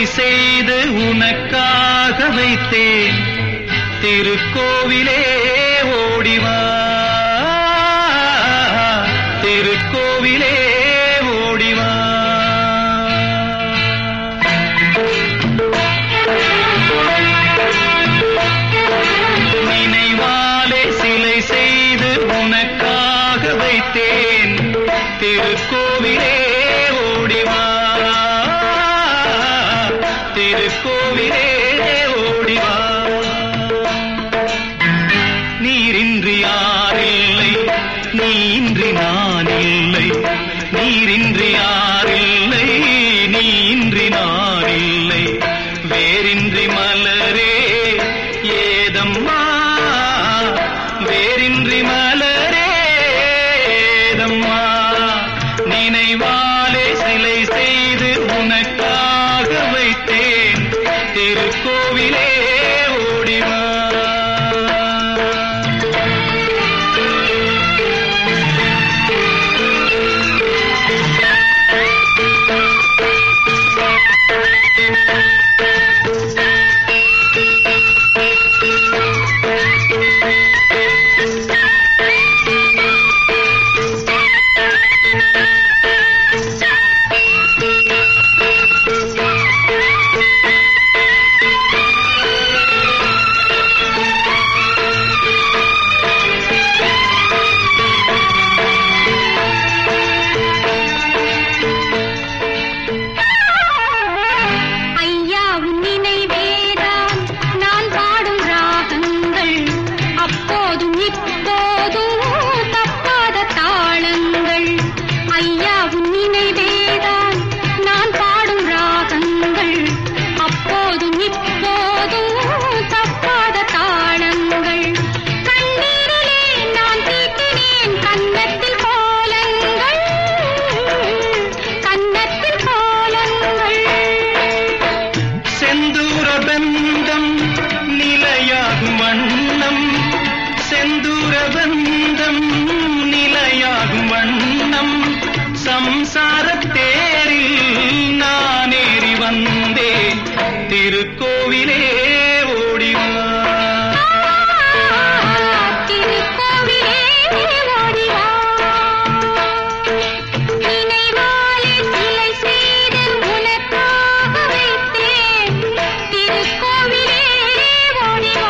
செய்து உனக்காக வைத்தேன் திருக்கோவிலே ஓடிவா திருக்கோவிலே ஓடிவா நினைவாலே சிலை செய்து உனக்காக வைத்தேன் திருக்கோவிலே ஓடிவா திருக்கோவிலே ஓடிவா நீரின்றி யாரில்லை நீன்றி நான் இல்லை நீரின்றி யாரில்லை நீன்றி நான் இல்லை வேரின்றி மலரே ஏதம்மா வேரின்றி மலரே ஏதம்மா நினைவாலே சிலை செய்து உனக்காக வைத்தேன் திருக்கோவிலே ஓடிவா ஐயா உன் நினைவேதான் நான் பாடும் ராகங்கள் அப்போதும் இப்போதும் தப்பாத தாளங்கள் ஐயா உன் நினைவேதான் நான் பாடும் ராகங்கள் அப்போதும் இப்போதும் தப்பாத தாளங்கள் கண்ணீரிலே நான் தீட்டினேன் கன்னத்தில் கோலங்கள் கன்னத்தில் கோலங்கள் செந்தூர பந்தம் நிலையாகும் வண்ணம் செந்தூர பந்தம் நிலையாகும் வண்ணம் சம்சார தேரில் நான் ஏறி வந்தேன் திருக்கோவிலே ஓடிவா திருக்கோவிலே ஓடிவா நினைவாலே சிலை செய்து உனக்காக வைத்தேன் திருக்கோவிலே ஓடிவா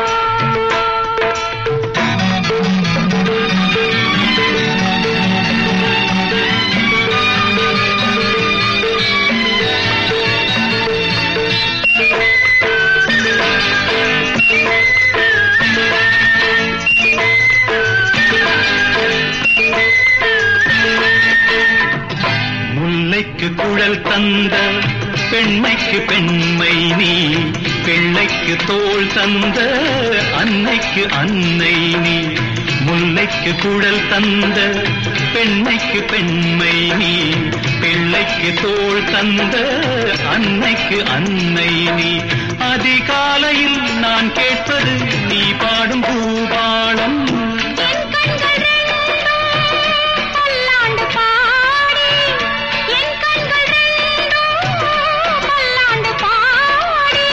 முல்லைக்கு குழல் தந்த பெண்மைக்கு பெண்மை நீ பிள்ளைக்கு தோள் தந்த அன்னைக்கு அன்னை நீ முல்லைக்கு குழல் தந்த பெண்மைக்கு பெண்மை நீ பிள்ளைக்கு தோள் தந்த அன்னைக்கு அன்னை நீ அதிகாலையில் நான் கேட்பது நீ பாடும் பூபாளம் என் கண்கள் ரெண்டும் பல்லாண்டு பாடி என் கண்கள் ரெண்டும் பல்லாண்டு பாடி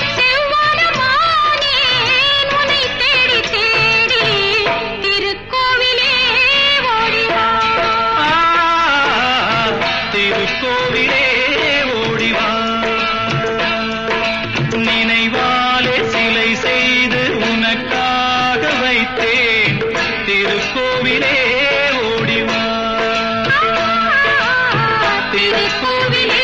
செவ்வானமானேன் உன்னை தேடி தேடி திருக்கோவிலே ஓடிவா ஆ, திருக்கோவிலே ஓடிவா நினைவாலே சிலை செய்து உனக்காக வைத்தேன் திருக்கோவிலே ஓடிவா திருக்கோவிலே